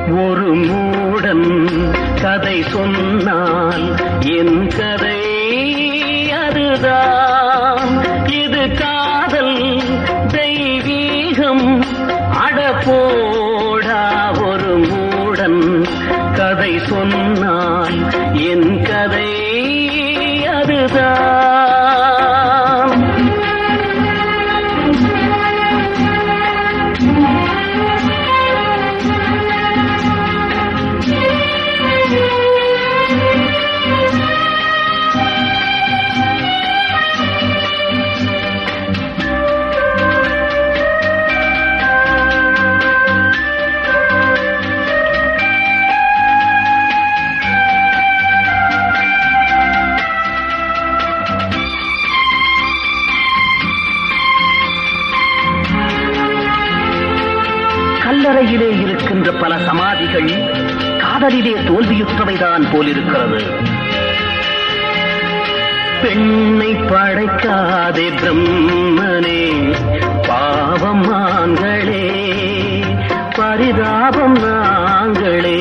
ஒரு மூடன் கதை சொன்னால் என் கதை அதுதான் இது காதல் தெய்வீகம் அடப்போடா ஒரு மூடன் கதை சொன்னால் என் கதை அதுதான் கல்லறையிலே இருக்கின்ற பல சமாதிகள் காதலிலே தோல்வியுற்றவைதான் போலிருக்கிறது பெண்ணை படைக்காதே பிரம்மனே பாவம் ஆண்களே பரிதாபம் நாங்களே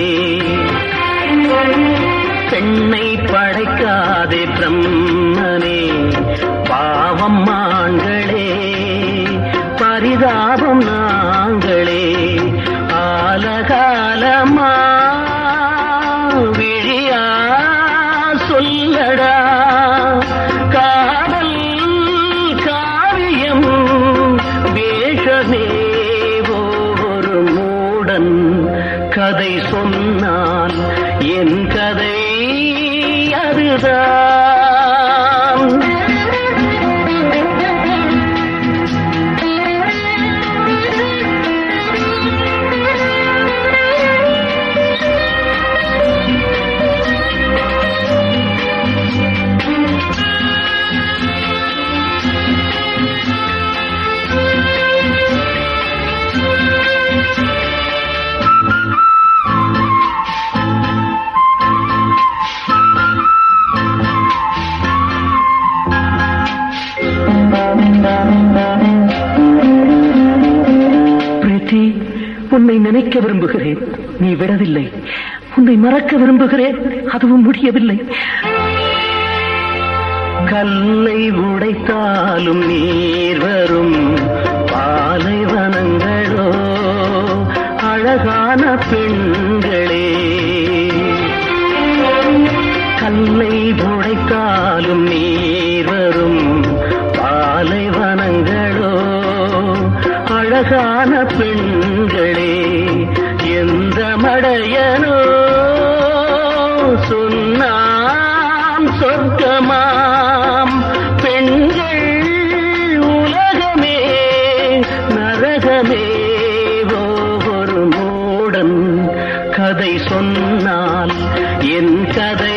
பெண்ணை படைக்காதே பிரம்மனே பாவம் ஆண்களே பரிதாபம் நாங்களே ஆலகாலமா விழியா சொல்லடா காதல் காவியம் வேஷமே ஒரு மூடன் கதை சொன்னால் என் கதை அதுதான் பிரீத்தி உன்னை நினைக்க விரும்புகிறேன் நீ விடவில்லை உன்னை மறக்க விரும்புகிறேன் அதுவும் முடியவில்லை கல்லை உடைத்தாலும் நீர் வரும் பாலைவனங்களோ அழகான பெண்களே கல்லை உடைத்தாலும் நீர் வரும் பாலைவனங்களோ அழகான பெண்களே எந்த மடையனோ சொன்னான் சொர்க்கமாம் பெண்கள் உலகமே நரகமே ஒரு மூடன் கதை சொன்னால் என் கதை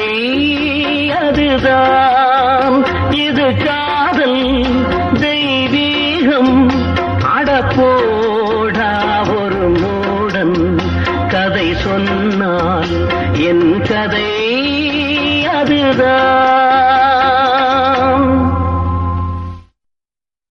அதுதான் இது காதல் தெய்வீகம் அடப்போடா ஒரு மூடன் கதை சொன்னால் என் கதை அதுதான்